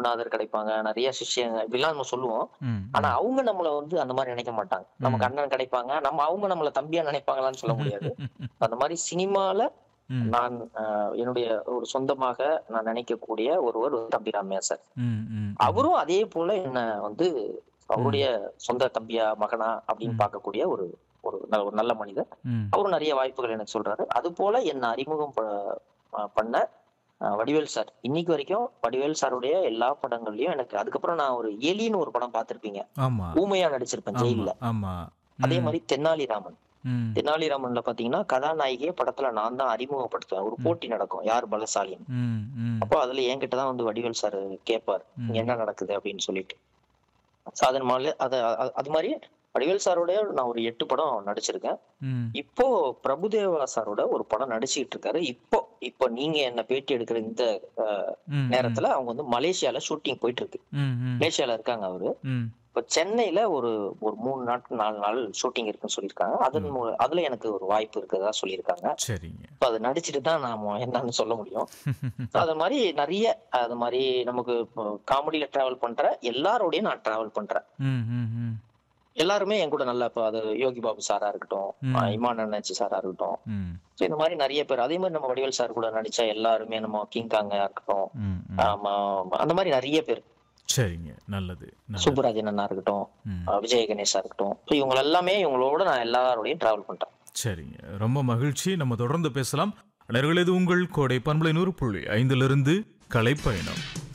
குருநாதர் கிடைப்பாங்க நிறைய சிஷ்யங்க இப்படிலாம் நம்ம சொல்லுவோம் ம், ஆனா அவங்க நம்மள வந்து அந்த மாதிரி நினைக்க மாட்டாங்க நமக்கு ம். அண்ணன் கிடைப்பாங்க நம்ம அவங்க நம்மள தம்பியா நினைப்பாங்களான்னு சொல்ல முடியாது அந்த மாதிரி சினிமால ம், நான் ஆஹ், என்னுடைய ஒரு சொந்தமாக நான் நினைக்கக்கூடிய ஒருவர் வந்து தம்பி ராமையா சார் ம், ம், அவரும் அதே போல என்ன வந்து அவருடைய சொந்த தம்பியா மகனா அப்படின்னு ம். பார்க்கக்கூடிய ஒரு ஒரு ந- ஒரு நல்ல மனிதர் ம், அவரும் நிறைய வாய்ப்புகள் எனக்கு சொல்றாரு அது போல என்ன அறிமுகம் ப- அஹ் பண்ண அஹ், வடிவேல் சார் இன்னைக்கு வரைக்கும் வடிவேல் சாருடைய எல்லா படங்கள்லயும் எனக்கு அதுக்கப்புறம் நான் ஒரு எலின்னு ஒரு படம் பார்த்திருப்பீங்க ஆமா ஊமையா நடிச்சிருப்பேன் ஆமா ஜெயில ஆமா அதே ம், மாதிரி தென்னாலிராமன் ம், தென்னாலிராமன்ல பாத்தீங்கன்னா கதாநாயகியே படத்துல நான் தான் அறிமுகப்படுத்துவேன் ஒரு போட்டி நடக்கும் யார் பலசாலின்னு ம், ம், அப்போ அதுல என்கிட்ட தான் வந்து வடிவேல் சார் கேட்பார் ம். இங்க என்ன நடக்குது அப்படின்னு சொல்லிட்டு So அதன் மேல அது அது- அது மாதிரி வடிவேல் சாரோட நான் ஒரு எட்டு படம் நடிச்சிருக்கேன் ம், இப்போ பிரபுதேவா சாரோட ஒரு படம் நடிச்சுக்கிட்டு இருக்காரு இப்போ இப்போ நீங்க என்ன பேட்டி எடுக்கிற இந்த அஹ், ம், நேரத்துல அவங்க வந்து மலேசியால ஷூட்டிங் போயிட்டு இருக்கு ம், ம், மலேசியால இருக்காங்க அவரு ம், இப்போ சென்னையில ஒரு ஒரு மூணு நாட்கள் நாலு நாள் ஷூட்டிங் இருக்குன்னு சொல்லியிருக்காங்க அதன் மூ- அதுல எனக்கு ஒரு வாய்ப்பு இருக்கிறதா சொல்லியிருக்காங்க சரிங்க இப்போ அதை நடிச்சுட்டு தான் நாம என்னன்னு சொல்ல முடியும் So அது மாதிரி நிறைய அது மாதிரி நமக்கு காமெடியில டிராவல் பண்ற எல்லாரோடையும் நான் டிராவல் பண்றேன் ம், ம், ம், எல்லாருமே என் கூட நல்லா இப்போ அது யோகி பாபு சாரா இருக்கட்டும் ம். அஹ் இமான் அண்ணாச்சி சாரா இருக்கட்டும் ம், ஸோ இந்த மாதிரி நிறைய பேர் அதே மாதிரி நம்ம வடிவேல் சார் கூட நடிச்ச எல்லாருமே நம்ம கிங் காங்கா இருக்கட்டும் ம், ம். ஆமா, அந்த மாதிரி நிறைய பேர் சரிங்க நல்லது நல்லது சுப்புராஜன் அண்ணா இருக்கட்டும் ம், அஹ் விஜய் கணேஷா இருக்கட்டும் ஸோ இவங்க எல்லாமே இவங்களோட நான் எல்லாரோடையும் டிராவல் பண்ணிட்டேன் சரிங்க ரொம்ப மகிழ்ச்சி நம்ம தொடர்ந்து பேசலாம் நேயர்களே, இது உங்கள் கோடை பண்பலை நூறு புள்ளி ஐந்திலிருந்து கலைப்பயணம்